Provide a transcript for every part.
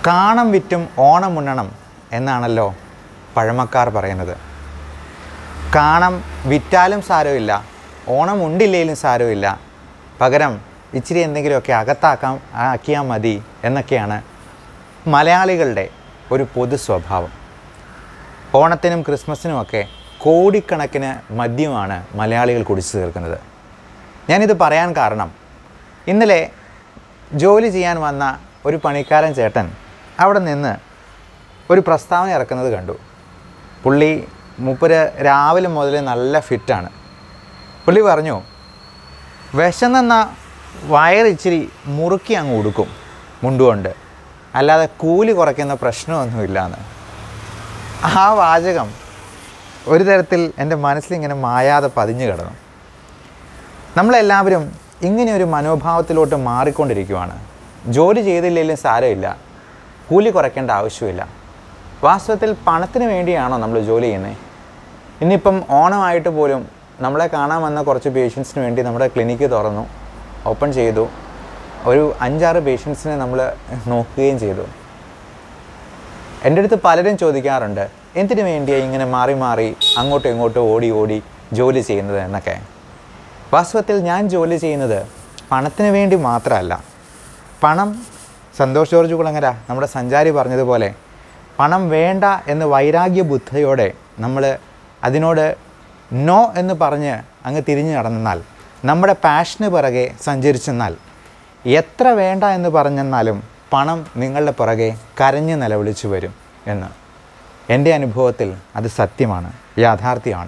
കാണം വിറ്റും ഓണം ഉണ്ണണം എന്നാണല്ലോ പഴമക്കാർ പറയുന്നത് കാണം വിറ്റാലും സാരമില്ല ഓണം ഉണ്ടില്ലേലും സാരമില്ല പകരം ഇച്ചിരി എന്തെങ്കിലുമൊക്കെ അകത്താക്കാം ആക്കിയാൽ മതി എന്നൊക്കെയാണ് മലയാളികളുടെ ഒരു പൊതു സ്വഭാവം ഓണത്തിനും ക്രിസ്മസിനുമൊക്കെ കോടിക്കണക്കിന് മദ്യമാണ് മലയാളികൾ കുടിച്ചു തീർക്കുന്നത് ഞാനിത് പറയാൻ കാരണം ഇന്നലെ ജോലി ചെയ്യാൻ വന്ന ഒരു പണിക്കാരൻ ചേട്ടൻ അവിടെ നിന്ന് ഒരു പ്രസ്താവന ഇറക്കുന്നത് കണ്ടു പുള്ളി മൂപ്പര് രാവിലെ മുതൽ നല്ല ഫിറ്റാണ് പുള്ളി പറഞ്ഞു വിശന്നെന്ന വയറിച്ചിരി മുറുക്കി അങ്ങ് ഉടുക്കും മുണ്ടുകൊണ്ട് അല്ലാതെ കൂലി കുറയ്ക്കുന്ന പ്രശ്നമൊന്നുമില്ല ആ വാചകം ഒരു തരത്തിൽ എൻ്റെ മനസ്സിലിങ്ങനെ മായാതെ പതിഞ്ഞു കിടന്നു നമ്മളെല്ലാവരും ഇങ്ങനെ ഒരു മനോഭാവത്തിലോട്ട് മാറിക്കൊണ്ടിരിക്കുവാണ് ജോലി ചെയ്തില്ലെങ്കിലും സാരമില്ല കൂലി കുറയ്ക്കേണ്ട ആവശ്യമില്ല വാസ്തവത്തിൽ പണത്തിന് വേണ്ടിയാണോ നമ്മൾ ജോലി ചെയ്യുന്നത് ഇന്നിപ്പം ഓണമായിട്ട് പോലും നമ്മളെ കാണാൻ വന്ന കുറച്ച് പേഷ്യൻസിന് വേണ്ടി നമ്മുടെ ക്ലിനിക്ക് തുറന്നു ഓപ്പൺ ചെയ്തു ഒരു അഞ്ചാറ് പേഷ്യൻസിനെ നമ്മൾ നോക്കുകയും ചെയ്തു എൻ്റെ അടുത്ത് പലരും ചോദിക്കാറുണ്ട് എന്തിനു വേണ്ടിയാണ് ഇങ്ങനെ മാറി മാറി അങ്ങോട്ടും ഇങ്ങോട്ടും ഓടി ഓടി ജോലി ചെയ്യുന്നത് എന്നൊക്കെ വാസ്തവത്തിൽ ഞാൻ ജോലി ചെയ്യുന്നത് പണത്തിന് വേണ്ടി മാത്രമല്ല പണം സന്തോഷ് ജോർജ് കുളങ്ങര നമ്മുടെ സഞ്ചാരി പറഞ്ഞതുപോലെ പണം വേണ്ട എന്ന് വൈരാഗ്യ ബുദ്ധിയോടെ നമ്മൾ അതിനോട് നോ എന്ന് പറഞ്ഞ് അങ്ങ് തിരിഞ്ഞു നടന്നാൽ നമ്മുടെ പാഷന് പിറകെ സഞ്ചരിച്ചെന്നാൽ എത്ര വേണ്ട എന്ന് പറഞ്ഞെന്നാലും പണം നിങ്ങളുടെ പുറകെ കരഞ്ഞ് നിലവിളിച്ചു വരും എന്ന് എൻ്റെ അനുഭവത്തിൽ അത് സത്യമാണ് യാഥാർത്ഥ്യമാണ്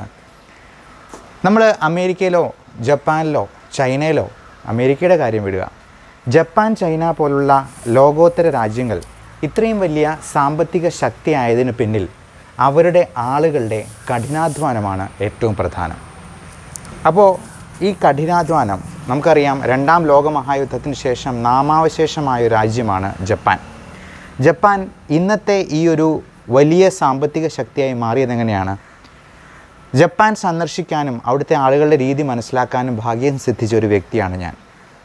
നമ്മൾ അമേരിക്കയിലോ ജപ്പാനിലോ ചൈനയിലോ അമേരിക്കയുടെ കാര്യം വിടുക ജപ്പാൻ ചൈന പോലുള്ള ലോകോത്തര രാജ്യങ്ങൾ ഇത്രയും വലിയ സാമ്പത്തിക ശക്തി ആയതിനു പിന്നിൽ അവരുടെ ആളുകളുടെ കഠിനാധ്വാനമാണ് ഏറ്റവും പ്രധാനം അപ്പോൾ ഈ കഠിനാധ്വാനം നമുക്കറിയാം രണ്ടാം ലോകമഹായുദ്ധത്തിന് ശേഷം നാമാവശേഷമായ ഒരു രാജ്യമാണ് ജപ്പാൻ ജപ്പാൻ ഇന്നത്തെ ഈ ഒരു വലിയ സാമ്പത്തിക ശക്തിയായി മാറിയത് എങ്ങനെയാണ് ജപ്പാൻ സന്ദർശിക്കാനും അവിടുത്തെ ആളുകളുടെ രീതി മനസ്സിലാക്കാനും ഭാഗ്യം സിദ്ധിച്ച ഒരു വ്യക്തിയാണ് ഞാൻ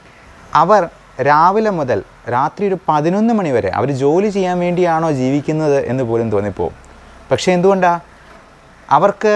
അവർ രാവിലെ മുതൽ രാത്രി ഒരു പതിനൊന്ന് മണി വരെ അവർ ജോലി ചെയ്യാൻ വേണ്ടിയാണോ ജീവിക്കുന്നത് എന്ന് പോലും തോന്നിപ്പോവും പക്ഷേ എന്തുകൊണ്ടാണ് അവർക്ക്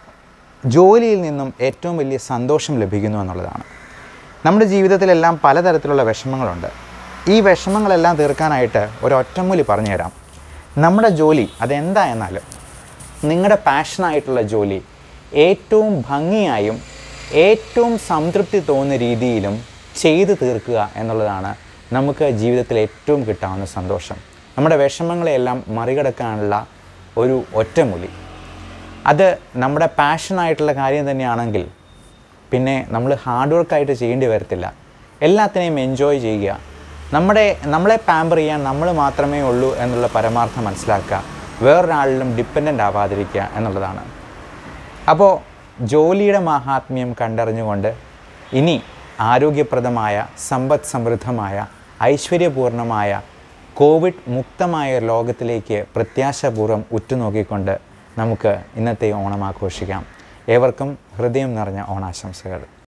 ജോലിയിൽ നിന്നും ഏറ്റവും വലിയ സന്തോഷം ലഭിക്കുന്നു എന്നുള്ളതാണ് നമ്മുടെ ജീവിതത്തിലെല്ലാം പലതരത്തിലുള്ള വിഷമങ്ങളുണ്ട് ഈ വിഷമങ്ങളെല്ലാം തീർക്കാനായിട്ട് ഒരു ഒറ്റമൂലി പറഞ്ഞുതരാം നമ്മുടെ ജോലി അതെന്താ എന്നാലും നിങ്ങളുടെ പാഷനായിട്ടുള്ള ജോലി ഏറ്റവും ഭംഗിയായും ഏറ്റവും സംതൃപ്തി തോന്നുന്ന രീതിയിലും ചെയ്തു തീർക്കുക എന്നുള്ളതാണ് നമുക്ക് ജീവിതത്തിൽ ഏറ്റവും കിട്ടാവുന്ന സന്തോഷം നമ്മുടെ വിഷമങ്ങളെയെല്ലാം മറികടക്കാനുള്ള ഒരു ഒറ്റമൂലി അത് നമ്മുടെ പാഷനായിട്ടുള്ള കാര്യം തന്നെയാണെങ്കിൽ പിന്നെ നമ്മൾ ഹാർഡ് വർക്കായിട്ട് ചെയ്യേണ്ടി വരത്തില്ല എല്ലാത്തിനെയും എൻജോയ് ചെയ്യുക നമ്മുടെ നമ്മളെ പാമ്പർ ചെയ്യാൻ നമ്മൾ മാത്രമേ ഉള്ളൂ എന്നുള്ള പരമാർത്ഥം മനസ്സിലാക്കുക വേറൊരാളിലും ഡിപ്പെൻഡൻ്റ് ആവാതിരിക്കുക എന്നുള്ളതാണ് അപ്പോൾ ജോലിയുടെ മാഹാത്മ്യം കണ്ടറിഞ്ഞുകൊണ്ട് ഇനി ആരോഗ്യപ്രദമായ സമ്പദ് സമൃദ്ധമായ ഐശ്വര്യപൂർണമായ കോവിഡ് മുക്തമായ ഒരു ലോകത്തിലേക്ക് പ്രത്യാശപൂർവ്വം ഉറ്റുനോക്കിക്കൊണ്ട് നമുക്ക് ഇന്നത്തെ ഓണം ആഘോഷിക്കാം ഏവർക്കും ഹൃദയം നിറഞ്ഞ ഓണാശംസകൾ